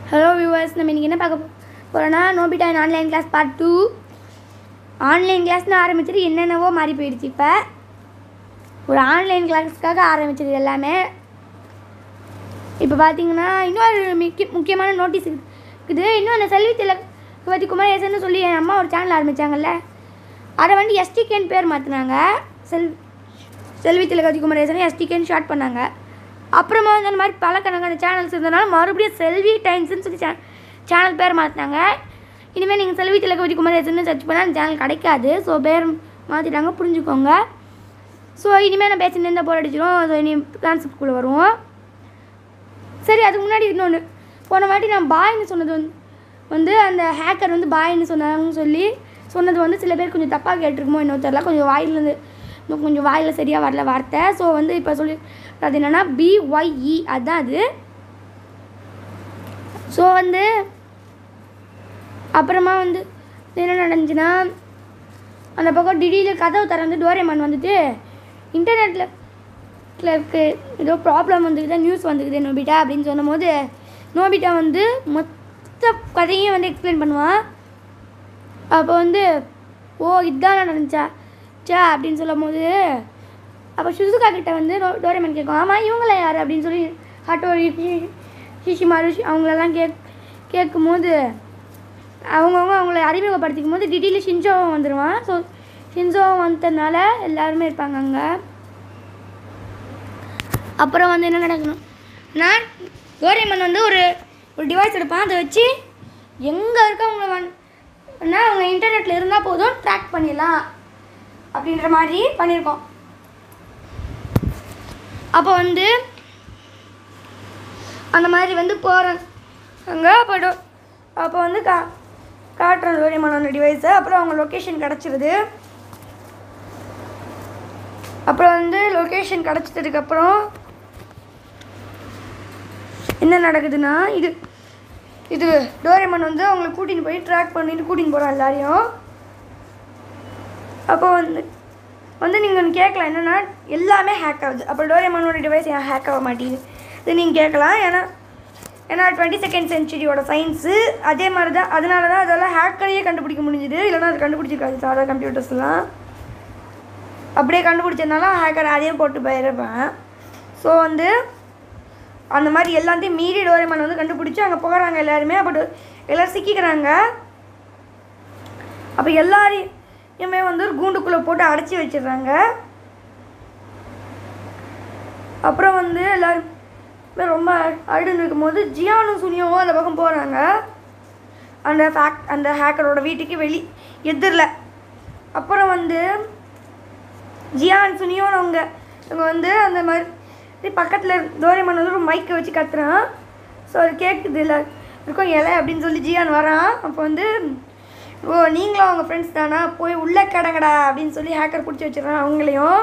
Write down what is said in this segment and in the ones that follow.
hello viewers நம்ம இன்றைக்கி என்ன பார்க்க போகிறோன்னா Nobita online class part two online கிளாஸ்னு ஆரம்பிச்சிட்டு என்னென்னவோ மாறி போயிடுச்சு இப்போ ஒரு ஆன்லைன் கிளாஸ்க்காக ஆரம்பிச்சது எல்லாமே இப்போ பார்த்தீங்கன்னா இன்னொரு முக்கிய முக்கியமான நோட்டீஸ் இருக்குது இன்னும் அந்த செல்வி திலகவதி குமரேசன் சொல்லி என் அம்மா ஒரு சேனல் ஆரம்பித்தாங்கல்ல அதை வந்து எஸ்டிகேன்னு பேர் மாற்றினாங்க செல் செல்வி திலகவதி குமரேசன் எஸ்டிகேன்னு ஷார்ட் பண்ணாங்க அப்புறமா வந்து அந்த மாதிரி பல கணக்கான சேனல்ஸ் இருந்தனால மறுபடியும் செல்வி டைம்ஸ்னு சொல்லி சே சேனல் பேர் மாற்றினாங்க இனிமேல் நீங்கள் செல்வி திலகவதி குமரேசன் சர்ச் பண்ணால் அந்த சேனல் கிடைக்காது ஸோ பேர் மாற்றிட்டாங்க புரிஞ்சுக்கோங்க ஸோ இனிமேல் நான் பேசிட்டு இருந்தால் போர் அடிச்சிடும் ஸோ இனி கான்செப்ட்குள்ளே வருவோம் சரி அதுக்கு முன்னாடி இன்னொன்று போன வாட்டி நான் பாய்னு சொன்னது வந்து வந்து அந்த ஹேக்கர் வந்து பாய்னு சொன்னாங்கன்னு சொல்லி சொன்னது வந்து சில பேர் கொஞ்சம் தப்பாக கேட்டிருக்குமோ இன்னும் தெரியல கொஞ்சம் வாயிலேருந்து இன்னும் கொஞ்சம் வாயில் சரியாக வரல வார்த்தை ஸோ வந்து இப்போ சொல்லி அது என்னென்னா பிஒய்இ அதுதான் அது ஸோ வந்து அப்புறமா வந்து என்ன நடந்துச்சுன்னா அந்த பக்கம் திடீர்னு கதவு திறந்து டோரேமான் வந்துட்டு இன்டர்நெட்டில் கிளர்க்கு ஏதோ ப்ராப்ளம் வந்துக்குது நியூஸ் வந்துக்குது நோபிட்டா அப்படின்னு சொன்னபோது நோபிட்டா வந்து மொத்த கதையும் வந்து எக்ஸ்பிளைன் பண்ணுவான் அப்போ வந்து ஓ இதுதான் நடந்துச்சா சா அப்படின்னு சொல்லும் போது அப்போ சுசுகா கிட்ட வந்து டோ- டோரேமான் கேட்கும் ஆமாம் இவங்களாம் யார் அப்படின்னு சொல்லி ஹட்டோரி ஷிஷிமாரு அவங்களெல்லாம் கேக் கேட்கும்போது அவங்கவுங்க அவங்கள அறிமுகப்படுத்திக்கும் போது திடீர்னு ஷின்சோவும் வந்துடுவான் ஸோ ஷின்சோவும் வந்ததுனால எல்லாருமே இருப்பாங்க அங்கே அப்புறம் வந்து என்ன நடக்கணும் நான் டோரேமன் வந்து ஒரு ஒரு டிவைஸ் எடுப்பான் அதை வச்சு எங்கே இருக்கவங்க வந்து அவங்க இன்டர்நெட்டில் இருந்தால் போதும் ட்ராக் பண்ணிடலாம் அப்படின்ற மாதிரி பண்ணியிருக்கோம் அப்போ வந்து அந்த மாதிரி வந்து போகிறாங்க அப்போ டோ- அப்போ வந்து கா காட்டுறோம் டோரேமானோட டிவைஸை அப்புறம் அவங்க லொக்கேஷன் கிடச்சிருது அப்புறம் வந்து லொக்கேஷன் கிடச்சதுக்கப்புறம் என்ன நடக்குதுன்னா இது இது டோரேமான் வந்து அவங்களை கூட்டின்னு போய் ட்ராக் பண்ணிட்டு கூட்டின்னு போகிறான் எல்லாரையும் அப்போ வந்து வந்து நீங்கள் ஒன்று கேட்கலாம் என்னென்னா எல்லாமே ஹேக் ஆகுது அப்போ டோரேமானோட டிவைஸ் ஏன் ஹேக் ஆக மாட்டேங்குது இது நீங்கள் கேட்கலாம் ஏன்னா ஏன்னா டுவெண்ட்டி செகண்ட் சென்ச்சுரியோட சயின்ஸு அதே மாதிரி தான் அதனால தான் அதெல்லாம் ஹேக்கரையே கண்டுபிடிக்க முடிஞ்சுது இல்லைன்னா அது கண்டுபிடிச்சிருக்காது சாதா கம்ப்யூட்டர்ஸ்லாம் அப்படியே கண்டுபிடிச்சதுனால ஹேக்கர் அதையும் போட்டு போயிருப்பேன் ஸோ வந்து அந்த மாதிரி எல்லாத்தையும் மீறி டோரேமான் வந்து கண்டுபிடிச்சி அங்கே போகிறாங்க எல்லாருமே அப்போ டோ- எல்லாரும் சிக்கிக்கிறாங்க அப்போ எல்லாரையுமே வந்து ஒரு கூண்டுக்குள்ளே போட்டு அடைச்சி வச்சிடுறாங்க அப்புறம் வந்து எல்லாருமே ரொம்ப அழுதுன்னு இருக்கும்போது ஜியானும் சுனியோவும் அந்த பக்கம் போகிறாங்க அந்த ஃபேக்ட் அந்த ஹேக்கரோட வீட்டுக்கு வெளி எதிரில் அப்புறம் வந்து ஜியான் சுனியோன்னு அவங்க இவங்க வந்து அந்த மாதிரி பக்கத்தில் டோரேமான் வந்து ஒரு மைக்கை வச்சு கத்துறான் ஸோ அது கேட்குது இல்லை இருக்கும் இலை அப்படின்னு சொல்லி ஜியான் வரான் அப்போ வந்து ஓ நீங்களும் அவங்க ஃப்ரெண்ட்ஸ் தானா போய் உள்ளே கடங்கடா அப்படின்னு சொல்லி ஹேக்கர் பிடிச்சி வச்சிடறான் அவங்களையும்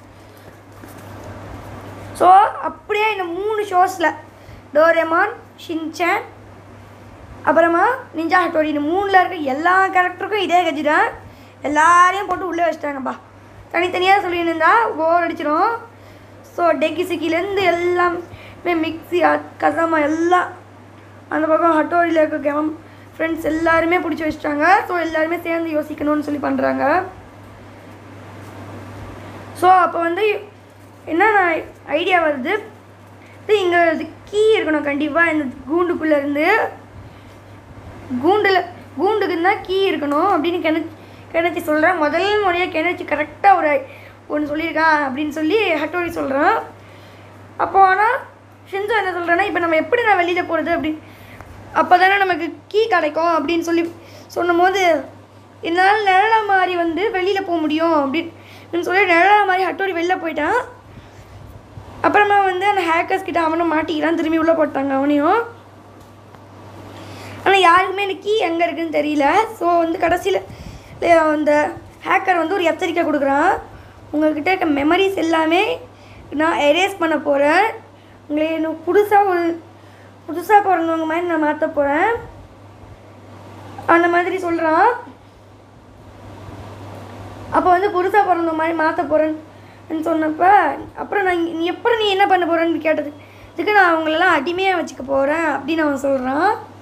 ஸோ அப்படியே இந்த மூணு ஷோஸில் டோரேமான் ஷின்சான் அப்புறமா நிஞ்சா ஹட்டோரி இந்த மூணில் இருக்க எல்லா கேரக்டருக்கும் இதே கட்சி தான் எல்லாரையும் போட்டு உள்ளே வச்சிட்டாங்கப்பா தனித்தனியாக சொல்லின்னு இருந்தா போர் அடிச்சிடும் ஸோ டெக்கி சிக்கிலேருந்து எல்லாமே மிக்ஸி கசாமா எல்லாம் அந்த பக்கம் ஹட்டோரியில் இருக்க கேம் ஃப்ரெண்ட்ஸ் எல்லாருமே பிடிச்சி வச்சிட்டாங்க ஸோ எல்லாருமே சேர்ந்து யோசிக்கணும்னு சொல்லி பண்ணுறாங்க ஸோ அப்போ வந்து என்ன ஐடியா வருது இது இங்கே கீ இருக்கணும் கண்டிப்பாக இந்த கூண்டுக்குள்ளே இருந்து கூண்டில் கூண்டுக்கு தான் கீ இருக்கணும் அப்படின்னு கிணச்சி கிணச்சி சொல்கிறேன் முதல் முறையாக கிணச்சி கரெக்டாக ஒரு ஒன்று சொல்லியிருக்கான் அப்படின்னு சொல்லி ஹட்டோரி சொல்கிறான் அப்போ ஆனால் ஷின்சோ என்ன சொல்கிறேன்னா இப்போ நம்ம எப்படி நான் வெளியில் போகிறது அப்படி அப்போ தானே நமக்கு கீ கிடைக்கும் அப்படின்னு சொல்லி சொன்னபோது என்னால் நிழலா மாதிரி வந்து வெளியில் போக முடியும் அப்படின்னு சொல்லி நிழலா மாதிரி ஹட்டோரி வெளில போயிட்டான் அப்புறமா வந்து அந்த ஹேக்கர்ஸ் கிட்ட அவனும் மாட்டிக்கிறான் திரும்பி உள்ளே போட்டாங்க அவனையும் ஆனால் யாருக்குமே எனக்கு கீ எங்கே இருக்குன்னு தெரியல ஸோ வந்து கடைசியில் அந்த ஹேக்கர் வந்து ஒரு எச்சரிக்கை கொடுக்குறான் உங்கள்கிட்ட இருக்க மெமரிஸ் எல்லாமே நான் எரேஸ் பண்ண போகிறேன் உங்களை எனக்கு புதுசாக ஒரு புதுசாக பிறந்தவங்க மாதிரி நான் மாற்ற போகிறேன் அந்த மாதிரி சொல்கிறான் அப்போ வந்து புதுசாக பிறந்த மாதிரி மாற்ற போகிறேன்னு சொன்னப்ப அப்புறம் நான் இங்க- நீ எப்படி நீ என்ன பண்ண போகிறேன்னு கேட்டது இதுக்கு நான் அவங்களெல்லாம் அடிமையாக வச்சுக்க போகிறேன் அப்படின்னு அவன் சொல்கிறான்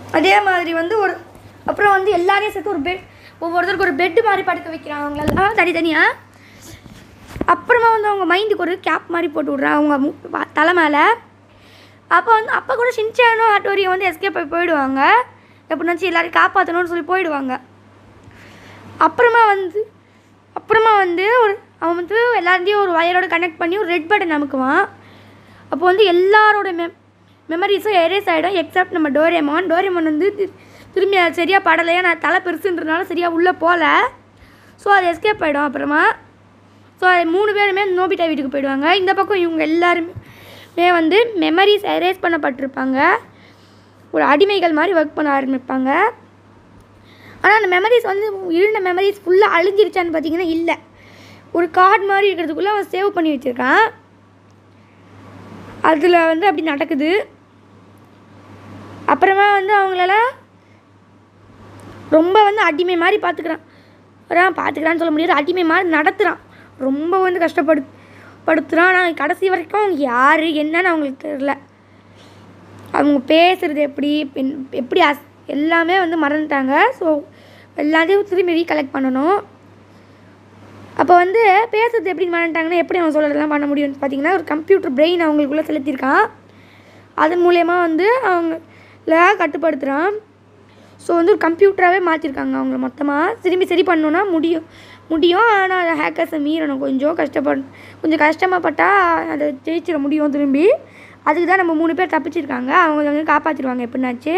அதே மாதிரி வந்து ஒரு அப்புறம் வந்து எல்லாரையும் சேர்த்து ஒரு பெட் ஒவ்வொருத்தருக்கு ஒரு பெட்டு மாதிரி படுக்க வைக்கிறாங்க அவங்களெல்லாம் தனித்தனியாக அப்புறமா வந்து அவங்க மைண்டுக்கு ஒரு கேப் மாதிரி போட்டு விட்றாங்க அவங்க மு- ப- தலை மேலே அப்போ வந்து அப்போ கூட ஷின்சானும் ஹட்டோரியும் வந்து எஸ்கேப் ஆகி போயிடுவாங்க எப்படின்னாச்சும் எல்லாரையும் காப்பாற்றணும்னு சொல்லி போயிடுவாங்க அப்புறமா வந்து அப்புறமா வந்து ஒரு அவன் வந்து எல்லாத்தையும் ஒரு வயரோட கனெக்ட் பண்ணி ஒரு ரெட் பட்டன் அமுக்குவான் அப்போ வந்து எல்லாரோட மெ மெமரிஸும் எரேஸ் ஆகிடும் எக்ஸப்ட் நம்ம டோரேமான் டோரேமான் வந்து தி- திரும்பி அது சரியாக படலையா நான் தலை பெருசுன்றதுனால சரியாக உள்ளே போகல ஸோ அது எஸ்கேப் ஆகிடும் அப்புறமா ஸோ அது மூணு பேருமே நோபிட்டா வீட்டுக்கு போயிடுவாங்க இந்த பக்கம் இவங்க எல்லாருமே வந்து மெமரிஸ் எரேஸ் பண்ணப்பட்டிருப்பாங்க ஒரு அடிமைகள் மாதிரி ஒர்க் பண்ண ஆரம்பிப்பாங்க ஆனால் அந்த மெமரிஸ் வந்து இருந்த மெமரிஸ் ஃபுல்லாக அழிஞ்சிருச்சான்னு பார்த்தீங்கன்னா இல்லை ஒரு கார்டு மாதிரி இருக்கிறதுக்குள்ளே அவன் சேவ் பண்ணி வச்சுருக்கான் அதில் வந்து அப்படி நடக்குது அப்புறமா வந்து அவங்களால ரொம்ப வந்து அடிமை மாதிரி பார்த்துக்கிறான் அதான் பார்த்துக்கிறான்னு சொல்ல முடியாது அடிமை மாதிரி நடத்துகிறான் ரொம்ப வந்து கஷ்டப்படு படுத்துகிறான் ஆனால் கடைசி வரைக்கும் அவங்க யார் என்னன்னு அவங்களுக்கு தெரில அவங்க பேசுகிறது எப்படி பின்- எப்படி அஸ் எல்லாமே வந்து மறந்துட்டாங்க ஸோ எல்லாத்தையும் திரும்பி ரீகலெக்ட் பண்ணணும் அப்போ வந்து பேசுறது எப்படி மறந்துட்டாங்கன்னா எப்படி அவன் சொல்கிறதெல்லாம் பண்ண முடியும்னு பார்த்தீங்கன்னா ஒரு கம்ப்யூட்டர் பிரெயின் அவங்களுக்குள்ளே செலுத்தியிருக்கான் அதன் மூலயமா வந்து அவங்கள கட்டுப்படுத்துகிறான் ஸோ வந்து ஒரு கம்ப்யூட்டராகவே மாற்றிருக்காங்க அவங்கள மொத்தமாக திரும்பி சரி பண்ணணுன்னா முடியும் முடியும் ஆனால் அதை ஹேக்கர்ஸை மீறணும் கொஞ்சம் கஷ்டப்பட கொஞ்சம் கஷ்டமாப்பட்டால் அதை ஜெயிச்சிட முடியும் திரும்பி அதுக்கு தான் நம்ம மூணு பேர் தப்பிச்சிருக்காங்க அவங்க வந்து காப்பாற்றிடுவாங்க எப்படின்னாச்சு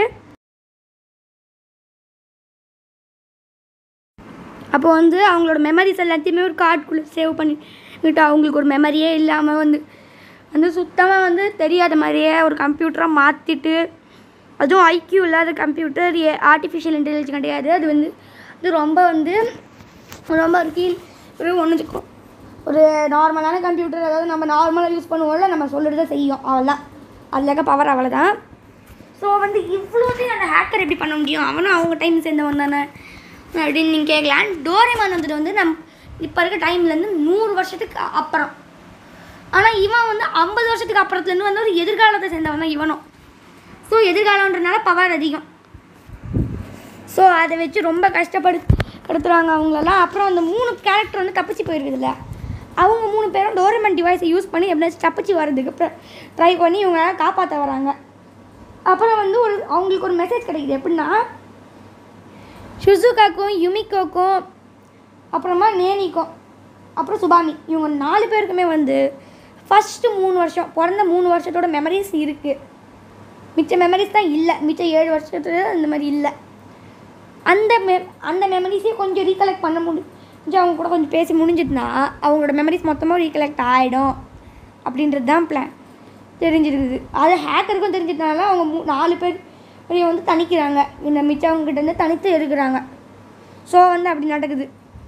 அப்போ வந்து அவங்களோட மெமரிஸ் எல்லாத்தையுமே ஒரு கார்டுக்குள்ளே சேவ் பண்ணிக்கிட்டு அவங்களுக்கு ஒரு மெமரியே இல்லாமல் வந்து வந்து சுத்தமாக வந்து தெரியாத மாதிரியே ஒரு கம்ப்யூட்டராக மாற்றிட்டு அதுவும் ஐக்யூ இல்லாத கம்ப்யூட்டர் ஆர்டிஃபிஷியல் இன்டெலிஜென்ஸ் கிடையாது அது வந்து இது ரொம்ப வந்து ரொம்ப ஒரு கீழ் ஒரு ஒன்று ஒரு நார்மலான கம்ப்யூட்டர் அதாவது நம்ம நார்மலாக யூஸ் பண்ணுவோம்ல நம்ம சொல்லுறதை செய்யும் அவ்வளோதான் அதில் இருக்க பவர் அவ்வளோதான் ஸோ வந்து இவ்வளோத்தையும் அந்த ஹேக்கர் எப்படி பண்ண முடியும் அவனும் அவங்க டைம் சேர்ந்தவன் தானே அப்படின்னு நீங்கள் கேட்கலாம் டோரேமான் வந்துட்டு வந்து நம் இப்போ இருக்க டைம்லேருந்து நூறு வருஷத்துக்கு அப்புறம் ஆனால் இவன் வந்து ஐம்பது வருஷத்துக்கு அப்புறத்துலேருந்து வந்து ஒரு எதிர்காலத்தை சேர்ந்தவன் தான் இவனும் ஸோ எதிர்காலன்றனால பவர் அதிகம் ஸோ அதை வச்சு ரொம்ப கஷ்டப்படு படுத்துகிறாங்க அவங்களெல்லாம் அப்புறம் அந்த மூணு கேரக்டர் வந்து தப்பிச்சு போயிருக்குதுல்ல அவங்க மூணு பேரும் டோரமெண்ட் டிவைஸை யூஸ் பண்ணி எப்படியாச்சும் தப்பிச்சு வர்றதுக்கு அப்புறம் ட்ரை பண்ணி இவங்களால காப்பாற்ற வராங்க அப்புறம் வந்து ஒரு அவங்களுக்கு ஒரு மெசேஜ் கிடைக்குது எப்படின்னா ஷுசுகாக்கும் யுமிக்கோக்கும் அப்புறமா நேனிக்கும் அப்புறம் சுபாமி இவங்க நாலு பேருக்குமே வந்து ஃபஸ்ட்டு மூணு வருஷம் பிறந்த மூணு வருஷத்தோட மெமரிஸ் இருக்குது மிச்ச மெமரிஸ் தான் இல்லை மிச்ச ஏழு வருஷத்துல இந்த மாதிரி இல்லை அந்த மெ அந்த மெமரிஸையும் கொஞ்சம் ரீகலெக்ட் பண்ண முடியும் கொஞ்சம் அவங்க கூட கொஞ்சம் பேசி முடிஞ்சிட்டுனா அவங்களோட மெமரிஸ் மொத்தமாக ரீகலெக்ட் ஆகிடும் அப்படின்றது தான் பிளான் தெரிஞ்சிருக்குது அது ஹேக்கருக்கும் தெரிஞ்சதுனால அவங்க மூ நாலு பேர் இவங்க வந்து தணிக்கிறாங்க இந்த மிச்சவங்ககிட்ட இருந்து தனித்து இருக்கிறாங்க ஸோ வந்து அப்படி நடக்குது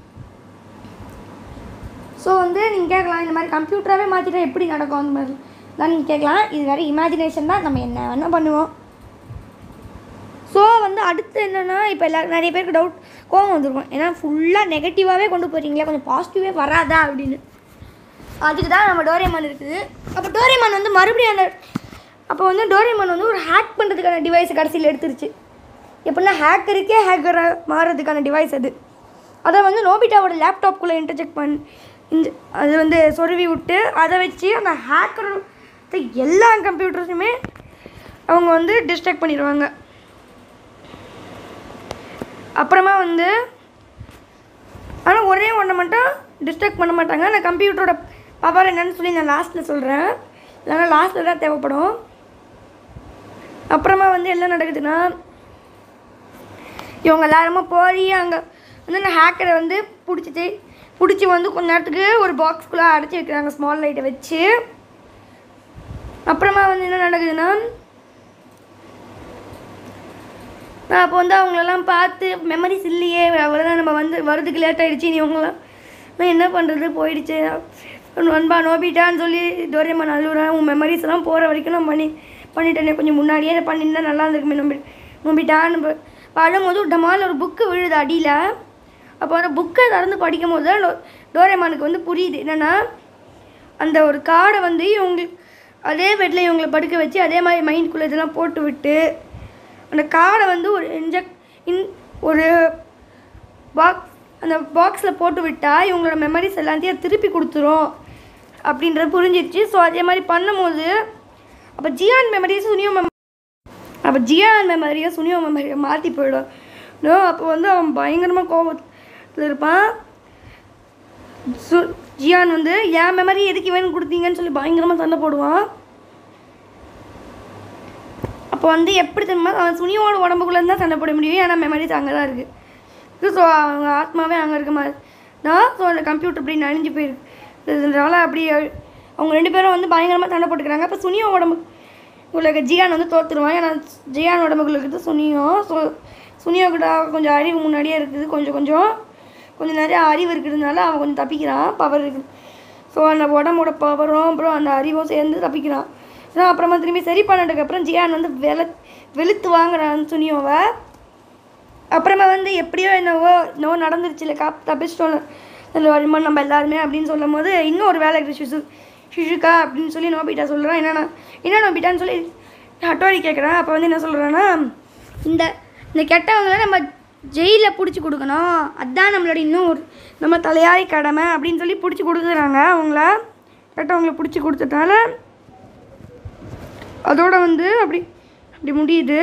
ஸோ வந்து நீங்கள் கேட்கலாம் இந்த மாதிரி கம்ப்யூட்டராகவே மாற்றிட்டா எப்படி நடக்கும் அந்த மாதிரி தான் நீங்கள் கேட்கலாம் இது வேறு இமேஜினேஷன் தான் நம்ம என்ன வேணால் பண்ணுவோம் ஸோ வந்து அடுத்து என்னென்னா இப்போ எல்லாரும் நிறைய பேருக்கு டவுட் கோவம் வந்துருக்கும் ஏன்னா ஃபுல்லாக நெகட்டிவாகவே கொண்டு போகிறீங்களே கொஞ்சம் பாசிட்டிவே வராதா அப்படின்னு அதுக்கு தான் நம்ம டோரேமான் இருக்குது அப்போ டோரேமான் வந்து மறுபடியும் அந்த அப்போ வந்து டோரேமான் வந்து ஒரு ஹேக் பண்ணுறதுக்கான டிவைஸ் கடைசியில் எடுத்துருச்சு எப்படின்னா ஹேக்கருக்கே ஹேக்கராக மாறுறதுக்கான டிவைஸ் அது அதை வந்து நோபிட்டாவோட லேப்டாப்குள்ளே இன்டர்ஜெக்ட் பண்ணி இந்த அது வந்து சொருவி விட்டு அதை வச்சு அந்த ஹேக்கர் எல்லா கம்ப்யூட்டர்ஸுமே அவங்க வந்து டிஸ்ட்ராக்ட் பண்ணிடுவாங்க அப்புறமா வந்து ஆனால் ஒரே ஒன்றை மட்டும் டிஸ்ட்ராக்ட் பண்ண மாட்டாங்க அந்த கம்ப்யூட்டரோட பவர் என்னன்னு சொல்லி நான் லாஸ்ட்டில் சொல்கிறேன் இல்லைன்னா லாஸ்ட்டில் தான் தேவைப்படும் அப்புறமா வந்து என்ன நடக்குதுன்னா இவங்க எல்லாருமே போய் அங்கே வந்து அந்த ஹேக்கரை வந்து பிடிச்சிட்டு பிடிச்சி வந்து கொஞ்ச நேரத்துக்கு ஒரு பாக்ஸ்குள்ளே அடைச்சி வைக்கிறாங்க ஸ்மால் லைட்டை வச்சு அப்புறமா வந்து என்ன நடக்குதுன்னா நான் அப்போ வந்து அவங்களெல்லாம் பார்த்து மெமரிஸ் இல்லையே அவ்வளோதான் நம்ம வந்து வரதுக்கு லேட் ஆகிடுச்சு நீ இவங்களாம் நான் என்ன பண்ணுறது போயிடுச்சு நண்பா நோபிட்டான்னு சொல்லி டோரேமான் அழுகுறேன் உன் மெமரிஸ் எல்லாம் போகிற வரைக்கும் நான் பண்ணி பண்ணிட்டேனே கொஞ்சம் முன்னாடியே நான் பண்ணியிருந்தா நல்லா இருந்திருக்குமே நம்பி நோபிட்டான்னு ப- அழும்போது ஒரு டமால் ஒரு புக்கு விழுது அடியில் அப்போ அந்த புக்கை திறந்து படிக்கும் போது தான் டோ- டோரேமானுக்கு வந்து புரியுது என்னென்னா அந்த ஒரு கார்டை வந்து இவங்களுக்கு அதே பெட்டில் இவங்களை படுக்க வச்சு அதே மாதிரி மைண்ட்குள்ளே இதெல்லாம் போட்டு விட்டு அந்த கார்டை வந்து ஒரு இன்ஜெக்ட் இன் ஒரு பாக்ஸ் அந்த பாக்ஸில் போட்டு விட்டால் இவங்களோட மெமரிஸ் எல்லாத்தையும் திருப்பி கொடுத்துரும் அப்படின்றது புரிஞ்சிருச்சு ஸோ அதே மாதிரி பண்ணும்போது அப்போ ஜியான் மெமரிஸ் சுனியோ மெமரி அப்போ ஜியான் மெமரியை சுனியோ மெமரியை மாற்றி போயிடும் நோ அப்போ வந்து அவன் பயங்கரமாக கோபத்தில் இருப்பான் சு ஜியான் வந்து என் மெமரி எதுக்கு இவன் கொடுத்தீங்கன்னு சொல்லி பயங்கரமாக சண்டை போடுவான் அப்போ வந்து எப்படி தெரியுமா அவன் சுனியோட உடம்புக்குள்ளே தான் சண்டை போட முடியும் ஏன்னா மெமரிஸ் அங்கே தான் இருக்குது ஸோ அவங்க ஆத்மாவே அங்கே இருக்க மாதிரி தான் ஸோ அந்த கம்ப்யூட்டர் அப்படி நனைஞ்சு போயிருக்குனால அப்படி அவங்க ரெண்டு பேரும் வந்து பயங்கரமாக சண்டை போட்டுக்கிறாங்க அப்போ சுனியோ உடம்பு உள்ள ஜியான் வந்து தோத்துருவான் ஏன்னா ஜியான் உடம்புக்குள்ள இருக்குது சுனியோ ஸோ சுனியோ கிட்ட கொஞ்சம் அறிவு முன்னாடியே இருக்குது கொஞ்சம் கொஞ்சம் கொஞ்சம் நிறைய அறிவு இருக்கிறதுனால அவன் கொஞ்சம் தப்பிக்கிறான் பவர் இருக்குது ஸோ அந்த உடம்போட பவரும் அப்புறம் அந்த அறிவும் சேர்ந்து தப்பிக்கிறான் ஸோ அப்புறமா திரும்பி சரி பண்ணதுக்கப்புறம் ஜியான் வந்து வெள வெளுத்து வாங்குறான் சுனியோவை அப்புறமா வந்து எப்படியோ என்னவோ என்னவோ நடந்துருச்சு இல்லை காப் தப்பிச்சிட்டோம் அந்த வருமா நம்ம எல்லாருமே அப்படின்னு சொல்லும் போது இன்னும் ஒரு வேலை இருக்குது சிசு சிசுக்கா அப்படின்னு சொல்லி நோபிட்டா சொல்கிறான் என்னன்னா என்ன நோபிட்டான்னு சொல்லி ஹட்டோரி கேட்குறான் அப்போ வந்து என்ன சொல்கிறான்னா இந்த இந்த கெட்டவங்களை நம்ம ஜெயிலில் பிடிச்சி கொடுக்கணும் அதுதான் நம்மளோட இன்னும் ஒரு நம்ம தலையாரி கடமை அப்படின்னு சொல்லி பிடிச்சி கொடுக்குறாங்க அவங்கள கெட்டவங்களை பிடிச்சி கொடுத்ததுனால அதோட வந்து அப்படி அப்படி முடியுது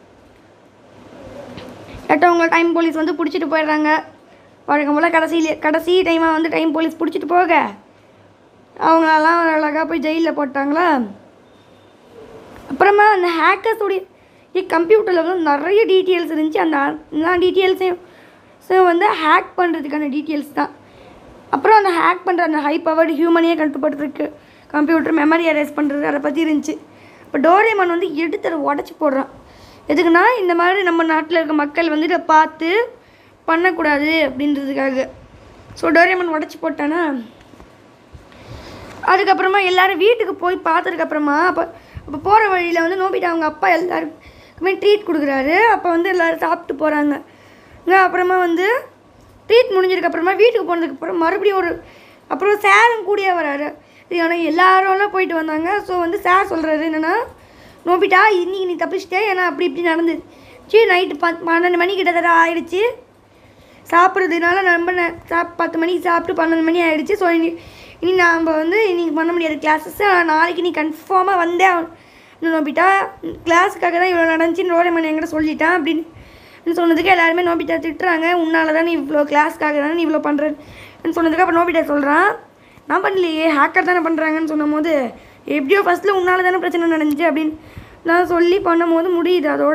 கெட்டவங்க டைம் போலீஸ் வந்து பிடிச்சிட்டு போயிடுறாங்க வழக்கம் போல் கடைசியில் கடைசி டைமாக வந்து டைம் போலீஸ் பிடிச்சிட்டு போக அவங்களெல்லாம் அழகாக போய் ஜெயிலில் போட்டாங்களா அப்புறமா அந்த ஹேக்கர்ஸுடைய கம்ப்யூட்டரில் வந்து நிறைய டீட்டெயில்ஸ் இருந்துச்சு அந்த எல்லா டீட்டெயில்ஸையும் ஸோ வந்து ஹேக் பண்ணுறதுக்கான டீட்டெயில்ஸ் தான் அப்புறம் அந்த ஹேக் பண்ணுற அந்த ஹை பவர்டு ஹியூமனையே கட்டுப்படுறதுக்கு கம்ப்யூட்டர் மெமரி அரேஸ் பண்ணுறது அதை பற்றி இருந்துச்சு இப்போ டோரேமான் வந்து எடுத்து அதை உடச்சி போடுறான் எதுக்குன்னா இந்த மாதிரி நம்ம நாட்டில் இருக்க மக்கள் வந்து இதை பார்த்து பண்ணக்கூடாது அப்படின்றதுக்காக ஸோ டோரேமான் உடச்சி போட்டானா அதுக்கப்புறமா எல்லாரும் வீட்டுக்கு போய் பார்த்ததுக்கப்புறமா அப்போ அப்போ போகிற வழியில் வந்து நோபிட்டா அவங்க அப்பா எல்லாருக்குமே ட்ரீட் கொடுக்குறாரு அப்போ வந்து எல்லோரும் சாப்பிட்டு போகிறாங்க அப்புறமா வந்து ட்ரீட் முடிஞ்சதுக்கப்புறமா வீட்டுக்கு போனதுக்கப்புறம் மறுபடியும் ஒரு அப்புறம் சாரும் கூடயே வராரு ஆனால் எல்லாரும் போயிட்டு வந்தாங்க ஸோ வந்து சார் சொல்கிறாரு என்னென்னா நோபிட்டா இன்னைக்கு நீ தப்பிச்சிட்டே ஏன்னா அப்படி இப்படி நடந்துச்சு நைட்டு பத் பன்னெண்டு மணி கிட்டத்தட்ட ஆயிடுச்சு சாப்பிட்றதுனால நம்ம நே- சாப் பத்து மணிக்கு சாப்பிட்டு பன்னெண்டு மணி ஆயிடுச்சு ஸோ இனி இனி நாம் வந்து இன்னைக்கு பண்ண முடியாது கிளாஸஸ் நாளைக்கு நீ கன்ஃபார்மாக வந்தே ஆகணும் நோபிட்டா கிளாஸுக்காக தான் இவ்வளோ நடந்துச்சுன்னு ரோரமன் என்கிட்ட சொல்லிட்டான் அப்படின்னு சொன்னதுக்கு எல்லாருமே நோபிட்டா திட்டுறாங்க உன்னால தான் நீ இவ்வளோ கிளாஸ்க்காக தானே நீ இவ்வளோ பண்ணுறன்னு சொன்னதுக்கு அப்புறம் நோபிட்டா சொல்கிறான் நான் பண்ணலையே ஹேக்கர் தானே பண்ணுறாங்கன்னு சொன்னபோது எப்படியோ ஃபஸ்ட்டில் உன்னால தானே பிரச்சனை நடந்துச்சு அப்படின்னு நான் சொல்லி பண்ணும்போது முடியுது அதோட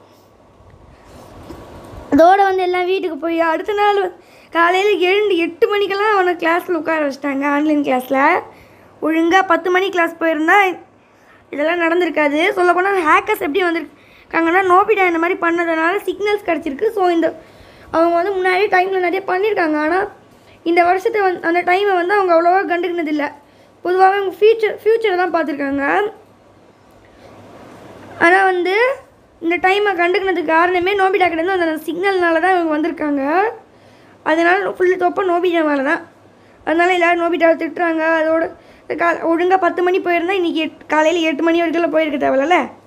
அதோட வந்து எல்லாம் வீட்டுக்கு போய் அடுத்த நாள் காலையில் எழுந்து எட்டு மணிக்கெல்லாம் அவனை கிளாஸில் உட்கார வச்சிட்டாங்க ஆன்லைன் கிளாஸில் ஒழுங்காக பத்து மணி கிளாஸ் போயிருந்தா இதெல்லாம் நடந்திருக்காது சொல்லப்போனால் ஹேக்கர்ஸ் எப்படி வந்திருக்காங்கன்னா நோபிடா இந்த மாதிரி பண்ணதுனால சிக்னல்ஸ் கிடச்சிருக்கு ஸோ இந்த அவங்க வந்து முன்னாடி டைமில் நிறைய பண்ணியிருக்காங்க ஆனால் இந்த வருஷத்தை வந்து அந்த டைமை வந்து அவங்க அவ்வளோவா கண்டுக்கினதில்லை பொதுவாகவே அவங்க ஃபியூச்சர் ஃப்யூச்சரை தான் பார்த்துருக்காங்க ஆனால் வந்து இந்த டைமை கண்டுக்கினதுக்கு காரணமே நோபிடா கிட்ட அந்த சிக்னல்னால தான் இவங்க வந்திருக்காங்க அதனால் ஃபுல் தொப்ப நோபிடா மேலே தான் அதனால எல்லோரும் நோபிட்டாவை திட்டுறாங்க அதோட கா ஒழுங்காக பத்து மணி போயிருந்தா இன்றைக்கி எட் காலையில் எட்டு மணி வரைக்கும் போயிருக்க தேவையில்ல